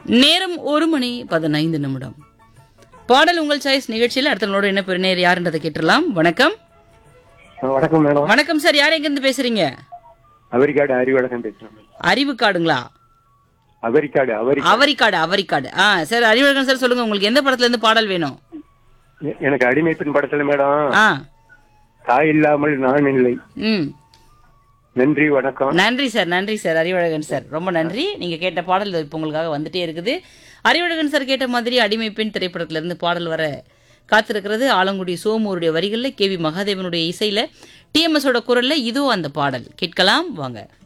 நேரம் ஒரு மணி பதினைந்து நிமிடம் பாடல் உங்கள் சாய்ஸ் நிகழ்ச்சியில் அடுத்தவங்களோட என்ன பெருநேர் யாருன்றதை கேட்டுடலாம் வணக்கம் வணக்கம் மேடம் வணக்கம் சார் யார் எங்கிருந்து பேசுறீங்க அவரிக்காடு அறிவழகம் பேசுறேன் அறிவு காடுங்களா அவரிக்காடு அவரி அவரிக்காடு அவரிக்காடு ஆ சார் அறிவழகன் சார் சொல்லுங்க உங்களுக்கு எந்த படத்துல இருந்து பாடல் வேணும் எ- எனக்கு அடிமைப்பின் படத்துல மேடம் ஆ தாய் இல்லாமல் நான் இல்லை ம் நன்றி வணக்கம் நன்றி சார் நன்றி சார் அறிவழகன் சார் ரொம்ப நன்றி நீங்க கேட்ட பாடல் இப்போ உங்களுக்காக வந்துட்டே இருக்குது அறிவழகன் சார் கேட்ட மாதிரி அடிமை பெண் திரைப்படத்துல இருந்து பாடல் வர காத்திருக்கிறது ஆலங்குடி சோமூருடைய வரிகளில் கே வி மகாதேவனுடைய இசையில டிஎம்எஸோட குரல்ல இதோ அந்த பாடல் கேட்கலாம் வாங்க